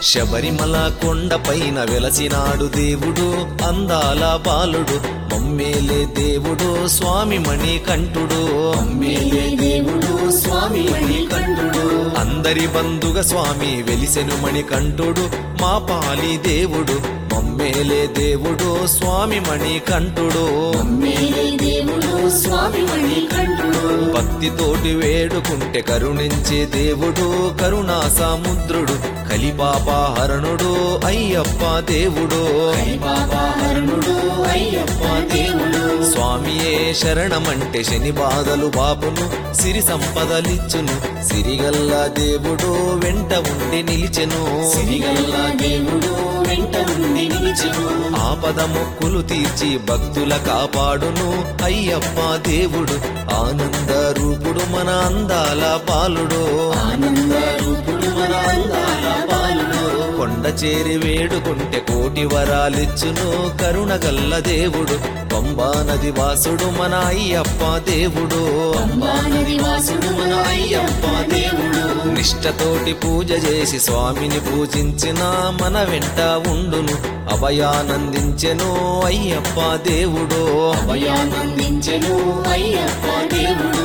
శబరిమల కొండపైన వెలసినాడు దేవుడు అందాల బాలుడు మమ్మేలే దేవుడు స్వామి మణికంఠుడు మేలే దేవుడు స్వామి మణికంఠుడు అందరి బంధుగ స్వామి వెలిసెను మణికంఠుడు మా పాలి దేవుడు మమ్మేలే దేవుడు స్వామి మణికంఠుడు మేలే దేవుడు స్వామి మణికంఠుడు భక్తితోటి వేడుకుంటే కరుణించే దేవుడు కరుణా సముద్రుడు కలిపాపహరణుడు అయ్యప్ప దేవుడు బాబా హరణుడు అయ్యప్ప దేవుడు స్వామియే శరణమంటే శని బాధలు బాపును సిరి సంపదలిచ్చును సిరిగల్ల దేవుడు వెంట ఉండి నిలిచెను సిరిగల్ల దేవుడు వెంట ఉండి నిలిచెను ఆపద మొక్కులు తీర్చి భక్తుల కాపాడును అయ్యప్ప దేవుడు ఆనంద రూపుడు మన అందాల బాలుడు ఆనంద రూపుడు మన అందాల బాలుడు కొండ చేరి వేడుకుంటే కోటి వరాలిచ్చును కరుణగల్ల దేవుడు పంబా నది వాసుడు మన అయ్యప్ప దేవుడు అంబానది వాసుడు మన అయ్యప్ప దేవుడు నిష్టతోటి పూజ చేసి స్వామిని పూజించిన మన వెంట ఉండును అభయానందించెను అయ్యప్ప దేవుడు అభయానందించెను అయ్యప్ప దేవుడు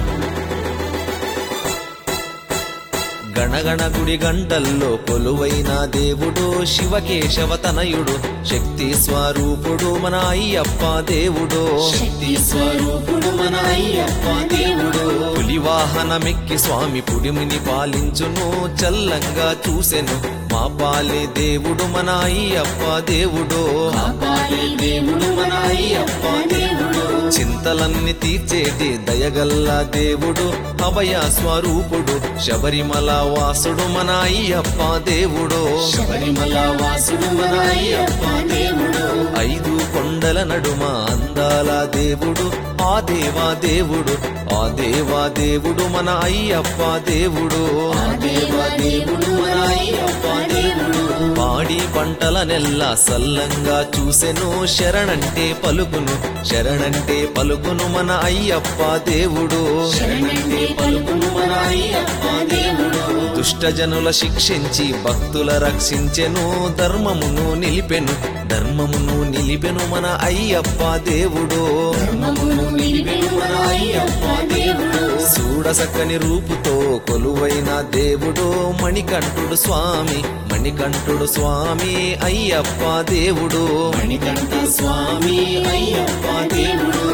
గణగణ గుడి గంటల్లో కొలువైన దేవుడు శివకేశవ తనయుడు శక్తి స్వరూపుడు మన అయ్యప్ప దేవుడు శక్తి స్వరూపుడు మన అయ్యప్ప దేవుడు పులి వాహనమెక్కి స్వామి పుడిమిని పాలించును చల్లంగా చూసెను మా పాలే దేవుడు మన అయ్యప్ప దేవుడు కాపాడే దేవుడు మన అయ్యప్ప దేవుడు చింతలన్నీ తీర్చేటి దయగల్ల దేవుడు అభయ స్వరూపుడు శబరిమల వాసుడు మన అయ్యప్ప దేవుడు శబరిమల వాసుడు మన అయ్యప్ప దేవుడు ఐదు కొండల నడుమ అందాల దేవుడు ఆ దేవా దేవుడు ఆ దేవా దేవుడు మన అయ్యప్ప దేవుడు ఆ దేవ దేవుడు మన అయ్యప్ప దేవుడు పాడి పంటల నెల్ల సల్లంగా చూసెను శరణంటే పలుకును శరణంటే పలుకును మన అయ్యప్ప దేవుడు శరణంటే పలుకును మన అయ్యప్ప దేవుడు దుష్టజనుల శిక్షించి భక్తుల రక్షించెను ధర్మమును నిలిపెను ధర్మమును నిలిపెను మన అయ్యప్ప దేవుడు ధర్మమును నిలిపెను మన అయ్యప్ప దేవుడు చూడసక్కని రూపుతో కొలువైన దేవుడు మణికంఠుడు స్వామి మణికంఠుడు స్వామి అయ్యప్ప దేవుడు మణికంఠ స్వామి అయ్యప్ప దేవుడు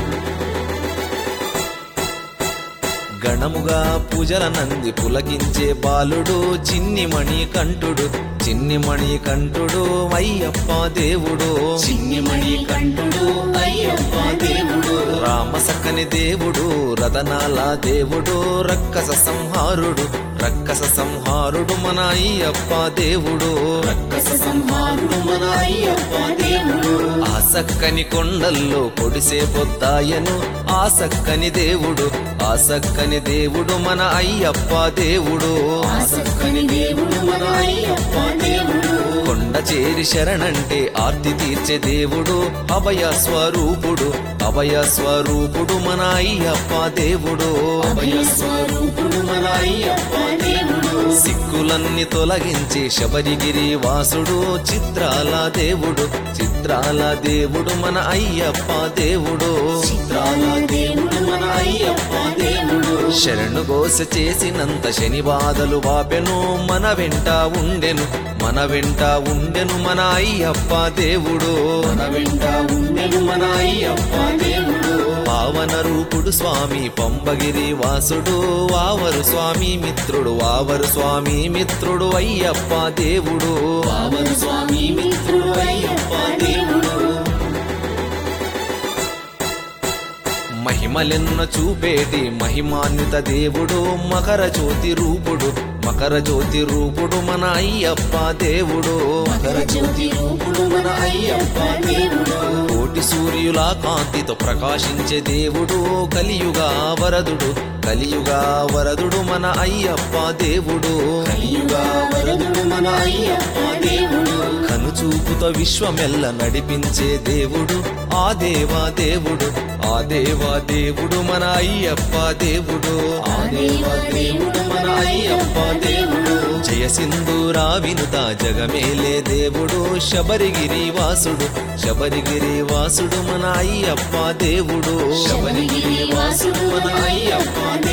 గణముగా పూజల నంది పులకించే బాలుడు చిన్ని మణికంఠుడు చిన్ని మణికంఠుడు అయ్యప్ప దేవుడు చిన్ని మణికంఠుడు అయ్యప్ప దేవుడు రామసక్కని దేవుడు రతనాల దేవుడు రక్కస సంహారుడు రక్కస సంహారుడు మన అయ్యప్ప దేవుడు రక్కస సంహారుడు మన అయ్యప్ప దేవుడు ఆ సక్కని కొండల్లో పొడిసే పొద్దాయను ఆ సక్కని దేవుడు ఆ సక్కని దేవుడు మన అయ్యప్ప దేవుడు ఆసక్కని దేవుడు మన అయ్యప్ప దేవుడు కొండ చేరి శరణంటే ఆర్తి తీర్చే దేవుడు అభయ స్వరూపుడు అభయ స్వరూపుడు మన అయ్యప్ప దేవుడు అభయ స్వరూపుడు మన అయ్యప్ప దేవుడు సిక్కులన్నీ తొలగించి శబరిగిరి వాసుడు చిత్రాల దేవుడు చిత్రాల దేవుడు మన అయ్యప్ప దేవుడు చిత్రాల దేవుడు మన అయ్యప్ప దేవుడు శరణు గోస చేసినంత శని బాధలు వాపెను మన వెంట ఉండెను మన వెంట ఉండెను మన అయ్యప్ప దేవుడు మన వెంట ఉండెను మన అయ్యప్ప దేవుడు పావన రూపుడు స్వామి పంబగిరి వాసుడు వావరు స్వామి మిత్రుడు వావరు స్వామి మిత్రుడు అయ్యప్ప దేవుడు పావన స్వామి మిత్రుడు అయ్యప్ప దేవుడు మహిమలెన్న చూపేటి మహిమాన్విత దేవుడు మకర జ్యోతి రూపుడు మకర జ్యోతి రూపుడు మన అయ్యప్ప దేవుడు మకర జ్యోతి రూపుడు మన అయ్యప్ప దేవుడు కోటి సూర్యుల కాంతితో ప్రకాశించే దేవుడు కలియుగా వరదుడు కలియుగా వరదుడు మన అయ్యప్ప దేవుడు కలియుగా వరదుడు మన అయ్యప్ప దేవుడు కనుచూపుతో విశ్వమెల్ల నడిపించే దేవుడు ఆ దేవా దేవుడు ఆ దేవా దేవుడు మన అయ్యప్ప దేవుడు ఆ దేవ దేవుడు మన అయ్యప్ప దేవుడు జయ సింధూరా వినుత జగమేలే దేవుడు శబరిగిరి వాసుడు శబరిగిరి వాసుడు మన అయ్యప్ప దేవుడు శబరిగిరి వాసుడు మన అయ్యప్ప